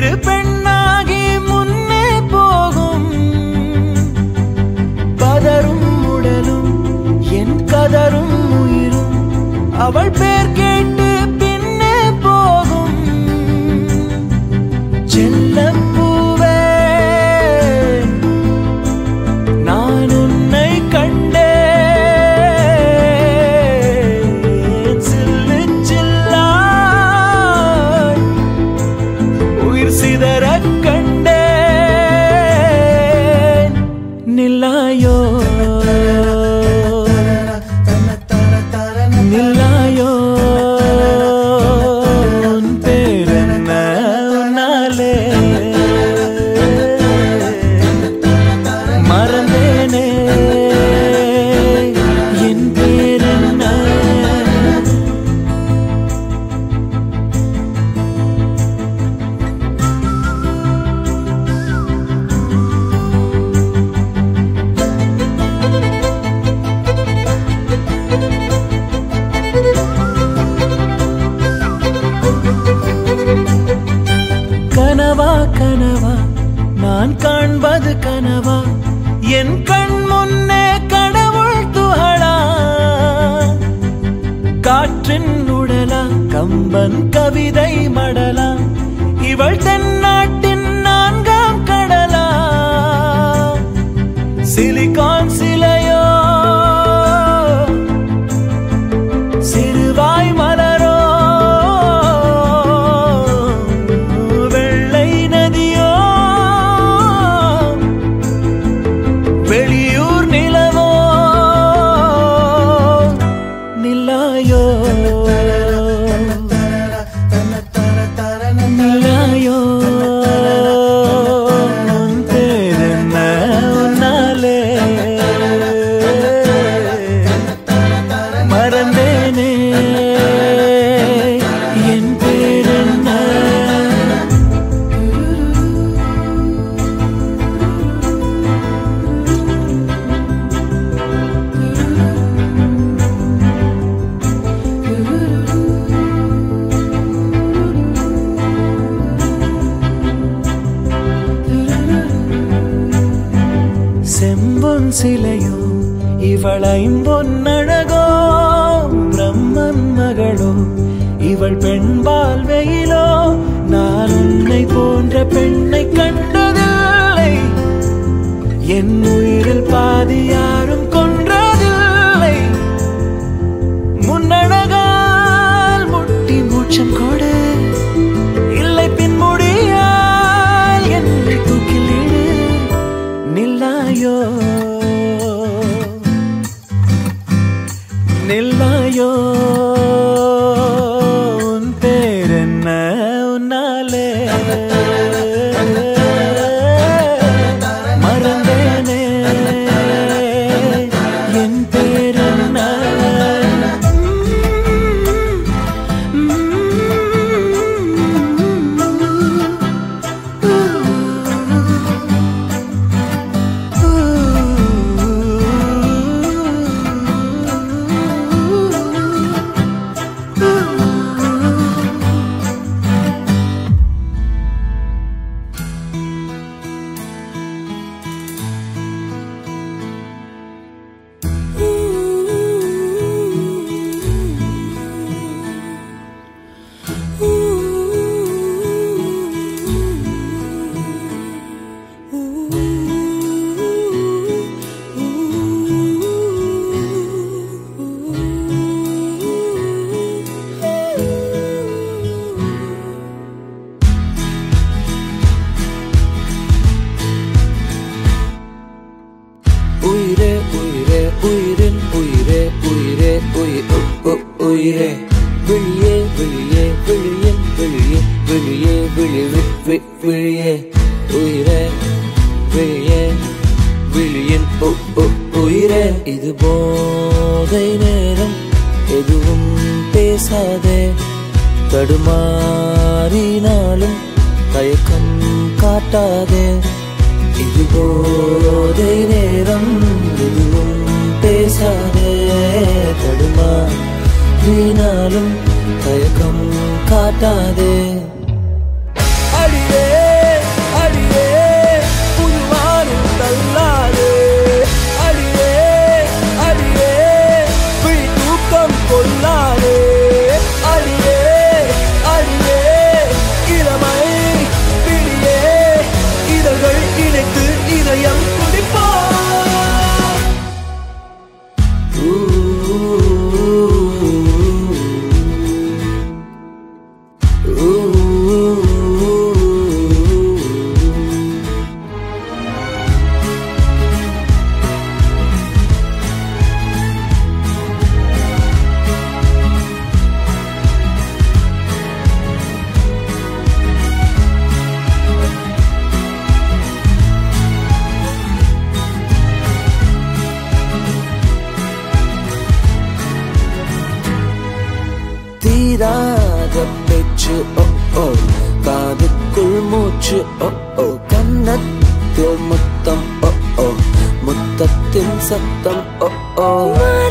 சிறு பெண்ணாகி முன்னே போகும் பதரும் உடலும் என் கதரும் உயிரும் அவள் பேர் கேட்டு பின்னே போகும் செல்லப்பூவே நான் உன்னை கண்டேன் சில்லு சில்லாய் உயிர் சிதறக் கண்டேன் நில்லாயோ நில்லாயோ உன் பேரென்ன உன்னாலே மறந்தேனே என் பேரென்ன கனவா கனவா நான் காண்பது கனவா என் கண் முன்னே கடவுள் துகளா காற்றின் உடலா கம்பன் கவிதை மடலா இவள் தென்னாட்டின் நான்காம் கடலா சிலிகான் சிலையோ சிறுவாய் மலரோ வெள்ளை நதியோ வெளியூர் நிலவோ நில்லாயோ நில்லாயோ உன் பேரென்ன உன்னாலே மறந்தேனே என் பேரென்ன செம்பொன் சிலையோ இவள் ஐம்பொன்னழகோ பிரம்மன் மகளோ இவள் பெண்பால் வெயிலோ நான் உன்னை போன்ற பெண்ணை கண்டதில்லை என் உயிரில் பாதி யாரும் கொன்றதில்லை முன்னழகால் முட்டி மூச்சம் கொடு இல்லை பின்முடியால் என்னை தூக்கிலிடு நில்லாயோ நில்லாயோ உன் பேரென்ன உன்னாலே மறந்தேனே என் பேரென்ன உயிரே உயிரே உயிரின் உயிரே உயிரே உயிர் உ, உ, உயிரே விழியே விழியே விழியின் விழியே விழியே விழி வி- வி- விழியே உயிரே விழியே விழியின் உ, உ, உயிரே இது போதை நேரம் எதுவும் பேசாதே தடுமாறினாலும் தயக்கம் காட்டாதே இது போதை நேரம் எதுவும் பேசாதே தடுமா வீணாலும் தயக்கம் காட்டாதே அடியே மூச்சு ஓ ஓ கன்னத்தில் முத்தம் ஓ ஓ முத்தத்தின் சத்தம் ஓ ஓ